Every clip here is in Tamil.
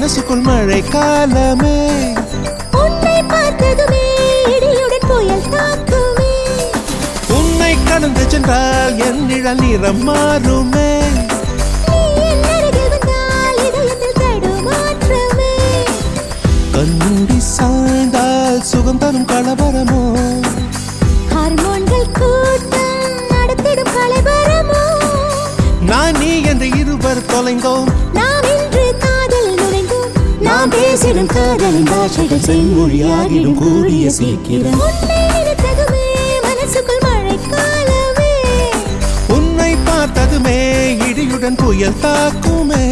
மனசுக்குள் மழை காலமே உன்னை பார்த்ததுமே இடியுடன் புயல் தாக்குமே உன்னை கடந்து சென்றால் என் நிழல் நிறம் மாறுமே நீ என் அருகில் வந்தால் இதயத்தில் தடுமாற்றமே கண்மூடி சாய்ந்தால் சுகம் தரும் கலவரமோ ஹார்மோன்கள் கூட்டம் நடத்திடும் கலைவரமோ நான் நீ என்று இருவர் தொலைந்தோம் நாம் இன்று காதல் நுழைந்தோம் நாம் பேசிடும் காதலின் பாஷைகள் செம்மொழியாகிடும் கூடிய சீக்கிரம் உன்னை நினைத்ததுமே மனசுக்குள் மழை காலமே உன்னை பார்த்ததுமே இடியுடன் புயல் தாக்குமே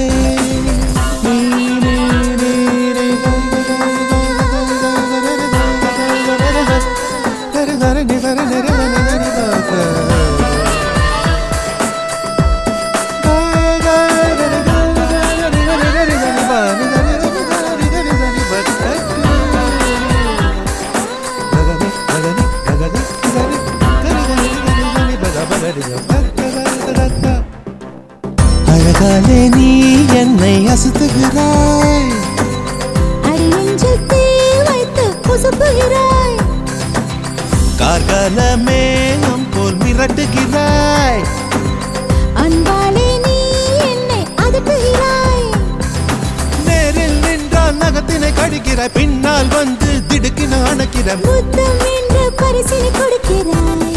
அழகாலே நீ என்னை அசுத்துகிறாய் அடி நெஞ்சில் தீ வைத்து புசுப்புகிறாய் கார்காலமே நம் போல் மிரட்டுகிறாய் அன்பாலே நீ என்னை அதட்டுகிறாய் நேரில் நின்றால் நகத்தினை கடிக்கிறாய் பின்னால் வந்து திடுக்கின அணைக்கிறாய் முத்தம் என்ற பரிசினை கொடுக்கிறாய்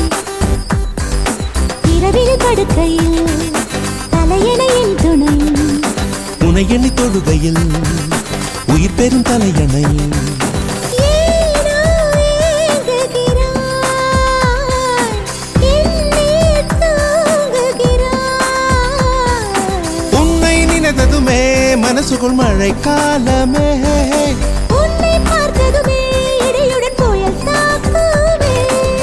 இரவில் படுக்கையில் தலையணையின் துணை உனை எண்ணி தொழுகையில் உயிர் பெறும் தலையணை ஏனோ ஏங்குகிறாய் என்னில் தூங்குகிறாய் உன்னை நினைத்ததுமே மனசுக்குள் மழை காலமே உன்னை பார்த்ததுமே இடையுடன் புயல் தாக்குமே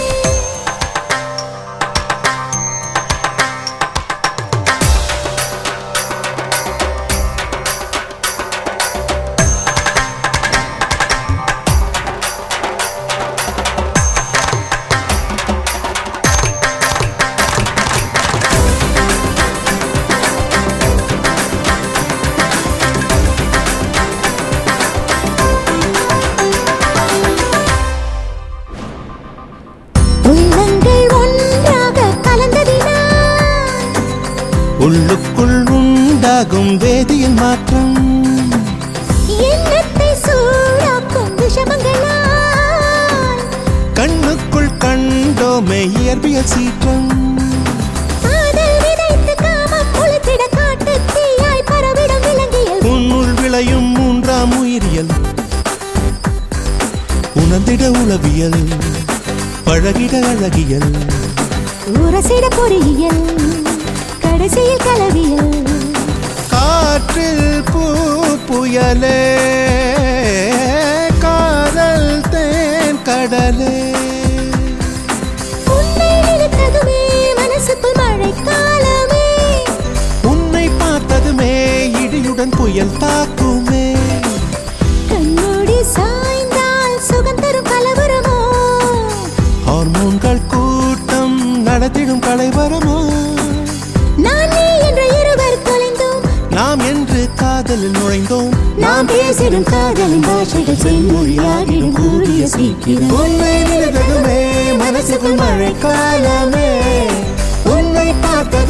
உள்ளங்கள் ஒன்றாக கலந்ததினால் உள்ளுக்குள் உண்டாகும் வேதியியல் மாற்றம் எண்ணத்தை சூடாக்கும் விஷமங்களால் கண்ணுக்குள் கண்டோமே இயற்பியல் சீற்றம் காதல் விதைத்து காமம் முளைத்திட காட்டுத் தீயாய் பரவிடும் விலங்கியல் உன்னுள் விளையும் மூன்றாம் உயிரியல் உணர்ந்திட உளவியல் பழகிட அழகியல் உரசிட பொறியியல் கடைசியில் கலவியல் காற்றில் பூ புயலே காதல் தேன் கடலே உன்னை நினைத்ததுமே மனசுக்குள் மழை காலமே உன்னை பார்த்ததுமே இடியுடன் புயல் தாக்குமே கண்மூடி சாய்ந்தால் சுகம் தரும் கலவரமோ ஹார்மோன்கள் கூட்டம் நடத்திடும் கலைவரமோ நான் நீ என்ற இருவர் தொலைந்தோம் நாம் என்று காதலில் நுழைந்தோம் நாம் பேசிடும் காதலின் பாஷைகள் செம்மொழியாகிடும் கூடிய சீக்கிரம் உன்னை நினைத்ததுமே மனசுக்குள் மழை காலமே உன்னை பார்த்தது